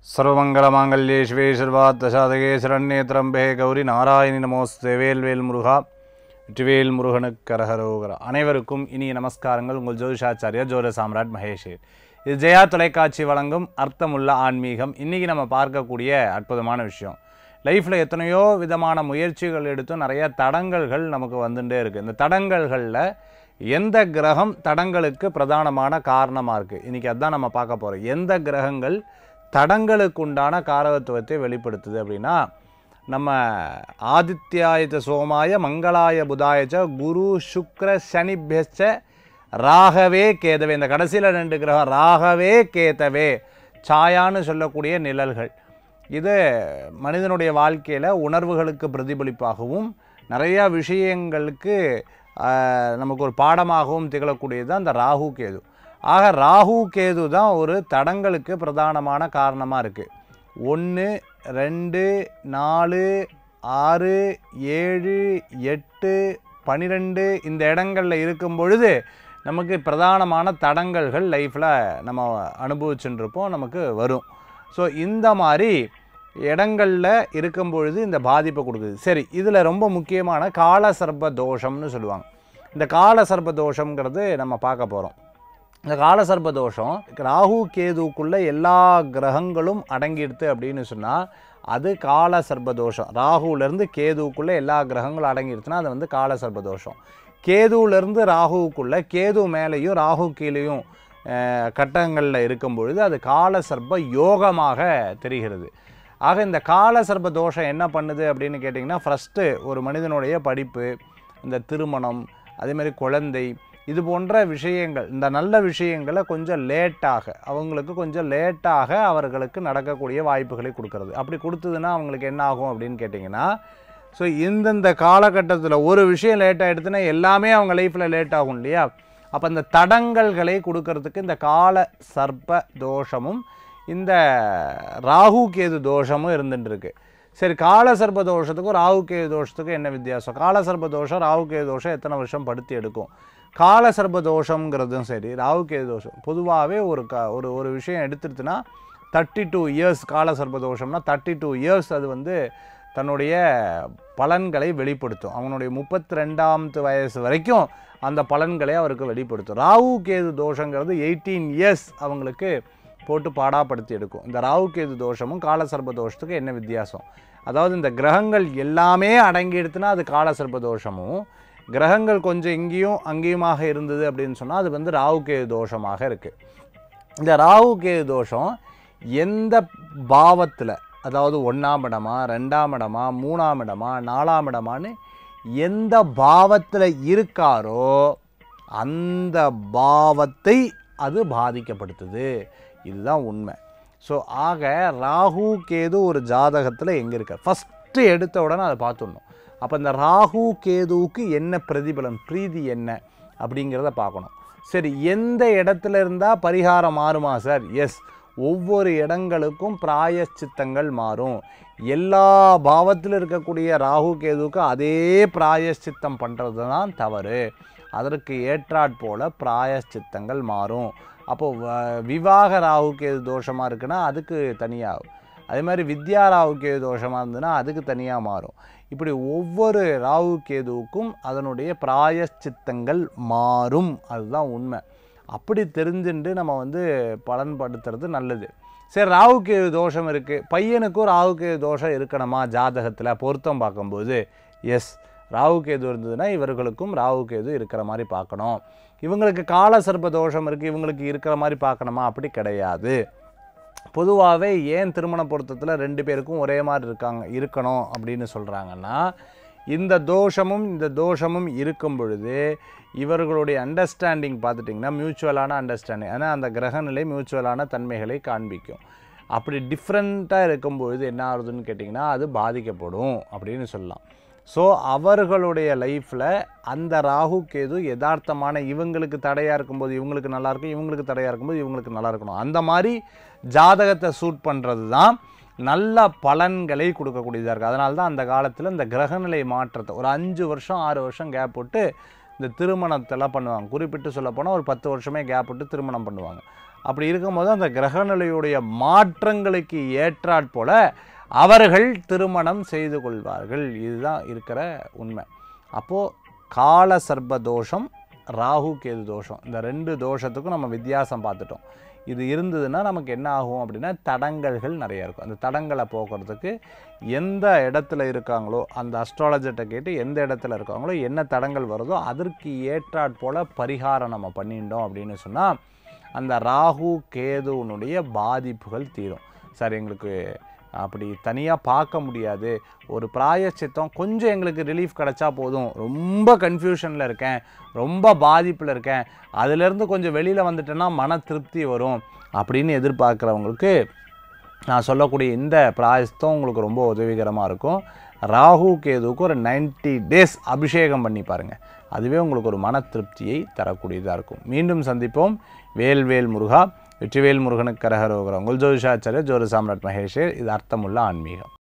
சர்வமங்கலமாங்கல்யே சிவே சர்வாத்தசாதகே சரண்யேத்திரம்பே கௌரி நாராயணி நமோஸ்தே வேல்வேல் முருகா வெற்றிவேல் முருகனுக்கு கரஹரோகரா அனைவருக்கும் இனிய நமஸ்காரங்கள் உங்கள் ஜோதிஷாச்சாரியா ஜோர சாம்ராட் மகேஷ் இது ஜெயா தொலைக்காட்சி வழங்கும் அர்த்தமுள்ள ஆன்மீகம் இன்றைக்கி நம்ம பார்க்கக்கூடிய அற்புதமான விஷயம் லைஃப்பில் எத்தனையோ விதமான முயற்சிகள் எடுத்தும் நிறைய தடங்கல்கள் நமக்கு வந்துட்டே இருக்குது இந்த தடங்கல்களில் எந்த கிரகம் தடங்களுக்கு பிரதானமான காரணமாக இருக்குது இன்றைக்கி அதான் நம்ம பார்க்க போகிறோம் எந்த கிரகங்கள் தடங்களுக்கு உண்டான காரகத்துவத்தை வெளிப்படுத்துது அப்படின்னா நம்ம ஆதித்யாயத சோமாய மங்களாய புதாயச்ச குரு சுக்ர சனிபியச்ச ராகவே கேதவே இந்த கடைசியில் ரெண்டு கிரகம் ராகவே கேதவே சாயான்னு சொல்லக்கூடிய நிழல்கள் இது மனிதனுடைய வாழ்க்கையில் உணர்வுகளுக்கு பிரதிபலிப்பாகவும் நிறையா விஷயங்களுக்கு ஆஹ், நமக்கு ஒரு பாடமாகவும் திகழக்கூடியது தான் இந்த ராகு கேது ஆக ராகு கேது தான் ஒரு தடங்களுக்கு பிரதானமான காரணமாக இருக்குது ஒன்று ரெண்டு நாலு ஆறு ஏழு எட்டு பன்னிரெண்டு இந்த இடங்களில் இருக்கும் பொழுது நமக்கு பிரதானமான தடங்கல்கள் லைஃப்பில் நம்ம அனுபவிச்சுட்டு இருப்போம் நமக்கு வரும் ஸோ இந்த மாதிரி இடங்களில் இருக்கும் பொழுது இந்த பாதிப்பை கொடுக்குது சரி இதில் ரொம்ப முக்கியமான கால சர்ப்ப தோஷம்னு சொல்லுவாங்க இந்த கால சர்ப்ப தோஷம்ங்கிறது நம்ம பார்க்க போகிறோம் இந்த காலசர்ப்ப தோஷம் ராகு கேதுக்குள்ள எல்லா கிரகங்களும் அடங்கிடுது அப்படின்னு சொன்னால் அது காலசர்ப்ப தோஷம் ராகுலேருந்து கேதுவுக்குள்ளே எல்லா கிரகங்களும் அடங்கிடுச்சுன்னா அது வந்து காலசர்ப்ப தோஷம் கேதுவிலேருந்து ராகுவுக்குள்ளே கேது மேலேயும் ராகு கீழேயும் அஹ், கட்டங்களில் இருக்கும் பொழுது அது காலசர்ப்ப யோகமாக தெரிகிறது ஆக இந்த காலசர்ப்ப தோஷம் என்ன பண்ணுது அப்படின்னு கேட்டிங்கன்னா ஃபஸ்ட்டு ஒரு மனிதனுடைய படிப்பு இந்த திருமணம் அதே மாதிரி குழந்தை இது போன்ற விஷயங்கள் இந்த நல்ல விஷயங்களை கொஞ்சம் லேட்டாக அவங்களுக்கு கொஞ்சம் லேட்டாக அவர்களுக்கு நடக்கக்கூடிய வாய்ப்புகளை கொடுக்கறது அப்படி கொடுத்ததுன்னா அவங்களுக்கு என்ன ஆகும் அப்படின்னு கேட்டிங்கன்னா ஸோ இந்தந்த காலகட்டத்தில் ஒரு விஷயம் லேட் ஆகிடுதுன்னா எல்லாமே அவங்க லைஃப்பில் லேட் ஆகும் இல்லையா அப்போ இந்த தடங்கல்களை கொடுக்கறதுக்கு இந்த கால சர்ப்ப தோஷமும் இந்த ராகு கேது தோஷமும் இருந்துட்டு இருக்கு சரி காலசர்ப்ப தோஷத்துக்கும் ராகு கேது தோஷத்துக்கும் என்ன வித்தியாசம் காலசர்ப்ப தோஷம் ராகு கேது தோஷம் எத்தனை வருஷம் படுத்தி எடுக்கும் காலசர்ப்ப தோஷங்கிறதும் சரி ராகு கேது தோஷம் பொதுவாகவே ஒரு க ஒரு ஒரு விஷயம் எடுத்துடுத்துன்னா தேர்ட்டி டூ இயர்ஸ் காலசர்ப்ப தோஷம்னா தேர்ட்டி டூ இயர்ஸ் அது வந்து தன்னுடைய பலன்களை வெளிப்படுத்தும் அவனுடைய முப்பத்தி ரெண்டாமத்து வயசு வரைக்கும் அந்த பலன்களை அவருக்கு வெளிப்படுத்தும் ராகு கேது தோஷங்கிறது எயிட்டீன் இயர்ஸ் அவங்களுக்கு போட்டு பாடாப்படுத்தி எடுக்கும் இந்த ராகு கேது தோஷமும் காலசர்ப்ப தோஷத்துக்கு என்ன வித்தியாசம் அதாவது இந்த கிரகங்கள் எல்லாமே அடங்கி எடுத்துனா அது காலசர்ப்ப தோஷமும் கிரகங்கள் கொஞ்சம் இங்கேயும் அங்கேயுமாக இருந்தது அப்படின்னு சொன்னால் அது வந்து ராகு கேது தோஷமாக இருக்குது இந்த ராகு கேது தோஷம் எந்த பாவத்தில் அதாவது ஒன்றாம் இடமா ரெண்டாம் இடமா மூணாம் இடமா நாலாம் இடமான்னு எந்த பாவத்தில் இருக்காரோ அந்த பாவத்தை அது பாதிக்கப்படுத்துது இதுதான் உண்மை ஸோ ஆக ராகு கேது ஒரு ஜாதகத்தில் எங்கே இருக்கார் ஃபஸ்ட்டு எடுத்த உடனே அதை பார்த்துடணும் அப்போ இந்த ராகு கேதுவுக்கு என்ன பிரதிபலன் பிரீதி என்ன அப்படிங்கிறத பார்க்கணும் சரி எந்த இடத்துல இருந்தால் பரிகாரம் மாறுமா சார் எஸ் ஒவ்வொரு இடங்களுக்கும் பிராயச்சித்தங்கள் மாறும் எல்லா பாவத்தில் இருக்கக்கூடிய ராகு கேதுவுக்கு அதே பிராயச்சித்தம் பண்ணுறது தான் தவறு அதற்கு ஏற்றாற்போல பிராயச்சித்தங்கள் மாறும் அப்போது வ- விவாக ராகு கேது தோஷமாக இருக்குன்னா அதுக்கு தனியாக அதே மாதிரி வித்யா ராகு கேது தோஷமாக இருந்ததுன்னா அதுக்கு தனியாக மாறும் இப்படி ஒவ்வொரு ராகு கேதுவுக்கும் அதனுடைய பிராயச்சித்தங்கள் மாறும் அதுதான் உண்மை அப்படி தெரிஞ்சுட்டு நம்ம வந்து பலன்படுத்துறது நல்லது சரி ராகு கேது தோஷம் இருக்குது பையனுக்கும் ராகு கேது தோஷம் இருக்கணுமா ஜாதகத்தில் பொருத்தம் பார்க்கும்போது எஸ் ராகு கேது இருந்ததுன்னா இவர்களுக்கும் ராகு கேது இருக்கிற மாதிரி பார்க்கணும் இவங்களுக்கு கால சர்ப்ப தோஷம் இருக்குது இவங்களுக்கு இருக்கிற மாதிரி பார்க்கணுமா அப்படி கிடையாது பொதுவாகவே ஏன் திருமண பொருத்தத்தில் ரெண்டு பேருக்கும் ஒரே மாதிரி இருக்காங்க இருக்கணும் அப்படின்னு சொல்கிறாங்கன்னா இந்த தோஷமும் இந்த தோஷமும் இருக்கும் பொழுது இவர்களுடைய அண்டர்ஸ்டாண்டிங் பார்த்துட்டிங்கன்னா மியூச்சுவலான அண்டர்ஸ்டாண்டிங் ஆனால் அந்த கிரகநிலை மியூச்சுவலான தன்மைகளை காண்பிக்கும் அப்படி டிஃப்ரெண்ட்டாக இருக்கும் பொழுது என்ன ஆகுதுன்னு கேட்டிங்கன்னா அது பாதிக்கப்படும் அப்படின்னு சொல்லலாம் ஸோ அவர்களுடைய லைஃப்பில் அந்த ராகு கேது யதார்த்தமான இவங்களுக்கு தடையாக இருக்கும்போது இவங்களுக்கு நல்லா இருக்கும் இவங்களுக்கு தடையாக இருக்கும்போது இவங்களுக்கு நல்லா இருக்கணும் அந்த மாதிரி ஜாதகத்தை சூட் பண்ணுறது தான் நல்ல பலன்களை கொடுக்கக்கூடியதாக இருக்குது அதனால தான் அந்த காலத்தில் இந்த கிரகநிலை மாற்றத்தை ஒரு அஞ்சு வருஷம் ஆறு வருஷம் கேப் விட்டு இந்த திருமணத்தெல்லாம் பண்ணுவாங்க குறிப்பிட்டு சொல்லப்போனால் ஒரு பத்து வருஷமே கேப் விட்டு திருமணம் பண்ணுவாங்க அப்படி இருக்கும்போது அந்த கிரகநிலையுடைய மாற்றங்களுக்கு ஏற்றாற் போல அவர்கள் திருமணம் செய்து கொள்வார்கள் இதுதான் இருக்கிற உண்மை அப்போது கால சர்ப்ப தோஷம் ராகு கேது தோஷம் இந்த ரெண்டு தோஷத்துக்கும் நம்ம வித்தியாசம் பார்த்துட்டோம் இது இருந்ததுன்னா நமக்கு என்ன ஆகும் அப்படின்னா தடங்கல்கள் நிறைய இருக்கும் அந்த தடங்களை போக்குறதுக்கு எந்த இடத்துல இருக்காங்களோ அந்த அஸ்ட்ராலஜர்கிட்ட கேட்டு எந்த இடத்துல இருக்காங்களோ என்ன தடங்கள் வருதோ அதற்கு ஏற்றாற் போல பரிகாரம் நம்ம பண்ணிட்டோம் அப்படின்னு சொன்னால் அந்த ராகு கேதுவனுடைய பாதிப்புகள் தீரும் சார் எங்களுக்கு அப்படி தனியாக பார்க்க முடியாது ஒரு பிராயச்சித்தம் கொஞ்சம் எங்களுக்கு ரிலீஃப் கிடைச்சா போதும் ரொம்ப கன்ஃபியூஷனில் இருக்கேன் ரொம்ப பாதிப்பில் இருக்கேன் அதுலேருந்து கொஞ்சம் வெளியில் வந்துட்டேன்னா மன திருப்தி வரும் அப்படின்னு எதிர்பார்க்குறவங்களுக்கு நான் சொல்லக்கூடிய இந்த பிராயஸ்தம் உங்களுக்கு ரொம்ப உதவிகரமாக இருக்கும் ராகு கேதுவுக்கு ஒரு 90 டேஸ் அபிஷேகம் பண்ணி பாருங்கள் அதுவே உங்களுக்கு ஒரு மன திருப்தியை தரக்கூடியதாக இருக்கும் மீண்டும் சந்திப்போம் வேல்வேல் முருகா வெற்றிவேல் முருகனுக்கு கரகரோகிற உங்கள் ஜோதிஷாச்சாரிய ஜோதி சாம்ராட் மகேஷே இது அர்த்தமுள்ள ஆன்மீகம்